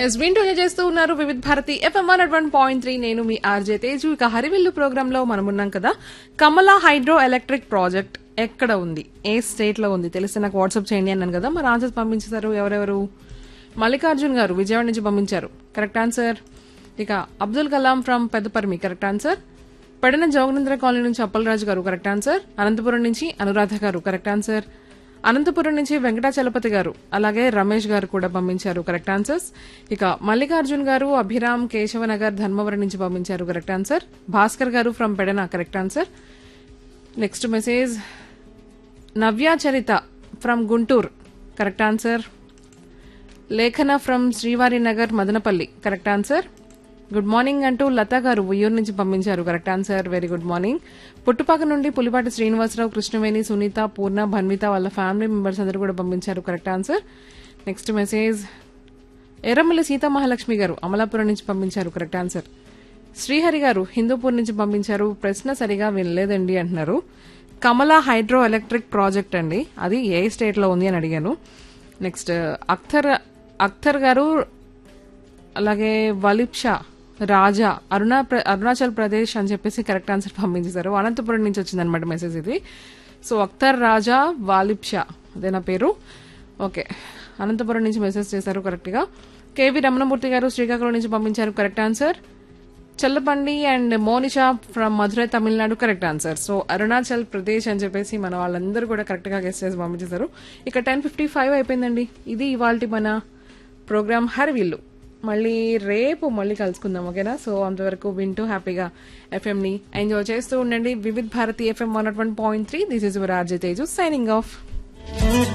yes వింటూ చేస్తూ ఉన్నారు Vividh Bharati FM one one point three నేను మీ ఆర్జే తేజు ఇక హరివిల్లు ప్రోగ్రామ్ లో మనం ఉన్నాం కదా కమలా హైడ్రో ఎలక్ట్రిక్ ప్రాజెక్ట్ ఎక్కడ ఉంది ఏ స్టేట్ లో ఉంది తెలిస్తే నాకు వాట్సాప్ చేయండి అన్నాను కదా మరి ఆన్సర్స్ పంపించారు ఎవరెవరు మల్లికార్జున్ గారు విజయవాడ నుంచి పంపించారు కరెక్ట్ ఆన్సర్ ఇక Abdul Kalam from Peddaparmi correct answer పడిన జోగనేంద్ర కాలనీ నుంచి అప్పలరాజు గారు కరెక్ట్ ఆన్సర్ అనంతపురం నుంచి అనురాధ గారు కరెక్ట్ ఆన్సర్ అనంతపురం నుంచి వెంకటాచలపతి గారు అలాగే రమేష్ గారు కూడా పంపించారు కరెక్ట్ ఆన్సర్స్ ఇక మల్లికార్జున్ గారు అభిరామ్ కేశవనగర్ ధర్మవరం నుంచి పంపించారు కరెక్ట్ ఆన్సర్ భాస్కర్ గారు from Pedana correct answer next message Navyacharitha from Guntur correct answer Lekhana from Srivari Nagar Madanapalli correct answer good morning అంటూ లత గారు ఉయ్యూరు నుంచి పంపించారు correct answer very good morning Puttupaka నుండి పులిపాటి శ్రీనివాసరావు కృష్ణవేణి సునీత పూర్ణ భన్విత వాళ్ళ ఫ్యామిలీ మెంబర్స్ అందరూ కూడా పంపించారు correct answer next message Erramalli Seetha Mahalakshmi గారు అమలాపురం నుంచి పంపించారు కరెక్ట్ ఆన్సర్ శ్రీహరి గారు హిందూపూర్ నుంచి పంపించారు ప్రశ్న సరిగా వినలేదండి అంటున్నారు కమలా హైడ్రో ఎలక్ట్రిక్ ప్రాజెక్ట్ అండి అది ఏ స్టేట్ లో ఉంది అని అడిగాను నెక్స్ట్ అఖ్తర్ అఖ్తర్ గారు అలాగే వలిప్షా రాజా అరుణా అరుణాచల్ ప్రదేశ్ అని చెప్పేసి కరెక్ట్ ఆన్సర్ పంపించేశారు అనంతపురం నుంచి వచ్చిందనమాట మెసేజ్ ఇది సో అఖ్తర్ రాజా వాలిప్షా అదే నా పేరు ఓకే అనంతపురం నుంచి మెసేజ్ చేశారు కరెక్ట్ గా కేవి రమణమూర్తి గారు శ్రీకాకుళం నుంచి పంపించారు correct answer Challabandi and Monisha from Madurai Tamil Nadu correct answer so Arunachal Pradesh అని చెప్పేసి మన వాళ్ళందరూ కూడా కరెక్ట్ గా గెస్ట్ చేసి పంపించేశారు ఇక టెన్ ఫిఫ్టీ ఫైవ్ అయిపోయిందండి ఇది ఇవాళ మన ప్రోగ్రామ్ హర్విల్లు మళ్ళీ రేపు మళ్ళీ కలుసుకుందాం ఓకేనా సో అంతవరకు వింటూ హ్యాపీగా ఎఫ్ఎం ని ఎంజాయ్ చేస్తూ ఉండండి Vividh Bharati FM one one point three this is your RJ Teju signing of